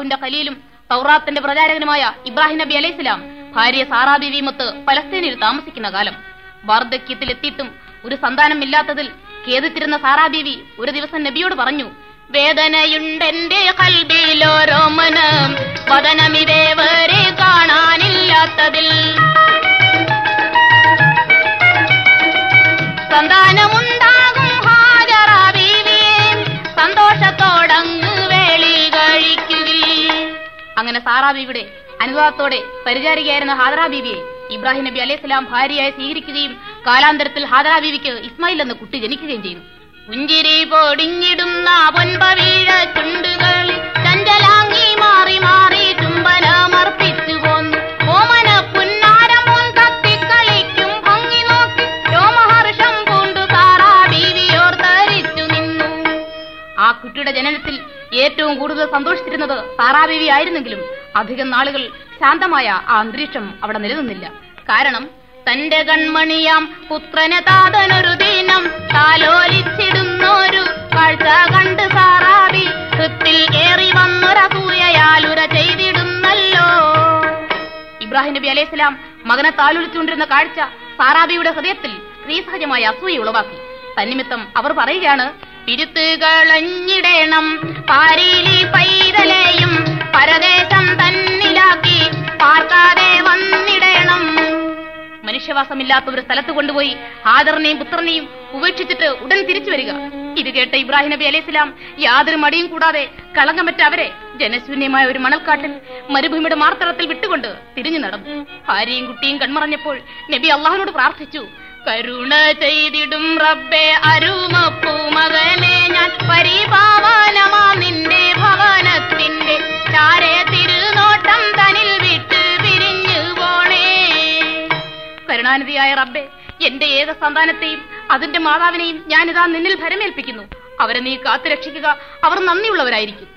അള്ളാഹുവിന്റെ ഖലീലും തൗറാത്തിന്റെ പ്രചാരകനുമായ ഇബ്രാഹിം നബി അലൈഹിസ്ലാം ഭാര്യ സാറാ ബീവിമൊത്ത് പലസ്തീനിൽ താമസിക്കുന്ന കാലം വാർദ്ധക്യത്തിലെത്തിയിട്ടും ഒരു സന്താനമില്ലാത്തതിൽ ഖേദിച്ചിരുന്ന സാറാ ബീവി ഒരു ദിവസം നബിയോട് പറഞ്ഞു വേദനയുണ്ടെന്റെ കൽബിലോരോ മനം വദനമിതേവരെ കാണാനില്ലാത്തതിൽ സന്താനമുണ്ടാകും ഹാജറ ബീവിയെ സന്തോഷത്തോടങ്ങ് വേളി കഴിക്കുകിൽ അങ്ങനെ സാറാ ബീവിയുടെ അനുഭവത്തോടെ പരിചാരികയായിരുന്ന ഹാദറ ബീവിയെ ഇബ്രാഹിം നബി അലൈഹി സ്വലാം ഭാര്യയായി സ്വീകരിക്കുകയും കാലാന്തരത്തിൽ ഹാദറ ബീവിക്ക് ഇസ്മായിൽ എന്ന കുട്ടി ജനിക്കുകയും ചെയ്തു പുഞ്ചിരി പൊടിഞ്ഞിടുന്ന പൊൻപവീഴ ചുണ്ടുകളിൽ ചഞ്ചലാങ്ങി മാറി മാറി ചുംബനമർപ്പിച്ചു പോന്നു ഓമന പുന്നാരം പോൻ തത്തിക്കളിക്കും ഭംഗി നോക്കി രോമഹർഷം പൂണ്ടു സാറാ ബീവിയോർ ധരിച്ചു നിന്നു ആ കുട്ടിയുടെ ജനനത്തിൽ ഏറ്റവും കൂടുതൽ സന്തോഷിച്ചിരുന്നത് സാറാബീവി ആയിരുന്നെങ്കിലും അധികം നാളുകൾ ശാന്തമായ ആ അന്തരീക്ഷം അവിടെ നിലനിന്നില്ല കാരണം തന്റെ കൺമണിയാം പുത്രനെ താതനൊരു ദിനം താലോലിച്ചിടുന്നൊരു കാഴ്ച കണ്ട് സാറാബി ഹൃത്തിൽ ഏറി വന്നൊരസൂയയാലുര ചെയ്തിടുന്നല്ലോ ഇബ്രാഹിം നബി അലൈഹിസ്ലാം മകനെ താലൊലിച്ചുകൊണ്ടിരുന്ന കാഴ്ച സാറാബിയുടെ ഹൃദയത്തിൽ സ്ത്രീസഹജമായ അസൂയ ഉളവാക്കി തന്നിമിത്തം അവർ പറയുകയാണ് പിരുത്തുകളഞ്ഞിടേണം പാരീലി പൈതലെയും പരദേശം തന്നിലാക്കി പാർക്കാതെ വന്നിടേണം മനുഷ്യവാസമില്ലാത്ത ഒരു സ്ഥലത്ത് കൊണ്ടുപോയി ഹാദറിനെയും പുത്രനെയും ഉപേക്ഷിച്ചിട്ട് ഉടൻ തിരിച്ചു വരിക ഇത് കേട്ട ഇബ്രാഹിം നബി അലൈഹിസ്ലാം യാതൊരു മടിയും കൂടാതെ കളങ്കമറ്റ അവരെ ജനശൂന്യമായ ഒരു മണൽക്കാട്ടിൽ മരുഭൂമിയുടെ മാർത്തളത്തിൽ വിട്ടുകൊണ്ട് തിരിഞ്ഞു നടന്നു ഭാര്യയും കുട്ടിയും കൺമറഞ്ഞപ്പോൾ നബി അള്ളാഹുനോട് പ്രാർത്ഥിച്ചു കരുണ ചെയ്തിടും റബ്ബെ അരുമപ്പൂ മകനെ ഞാൻ പരിപാവനമാ നിന്റെ ഭവനത്തിന്റെ ചാരെ തിരുനോട്ടം തനിൽ വിട്ട് പിരിഞ്ഞു പോണേ കരുണാനിധിയായ റബ്ബെ എന്റെ ഏക സന്താനത്തെയും അതിന്റെ മാതാവിനെയും ഞാനിതാ നിന്നിൽ ഭരമേൽപ്പിക്കുന്നു അവരെ നീ കാത്തു രക്ഷിക്കുക അവർ നന്ദിയുള്ളവരായിരിക്കും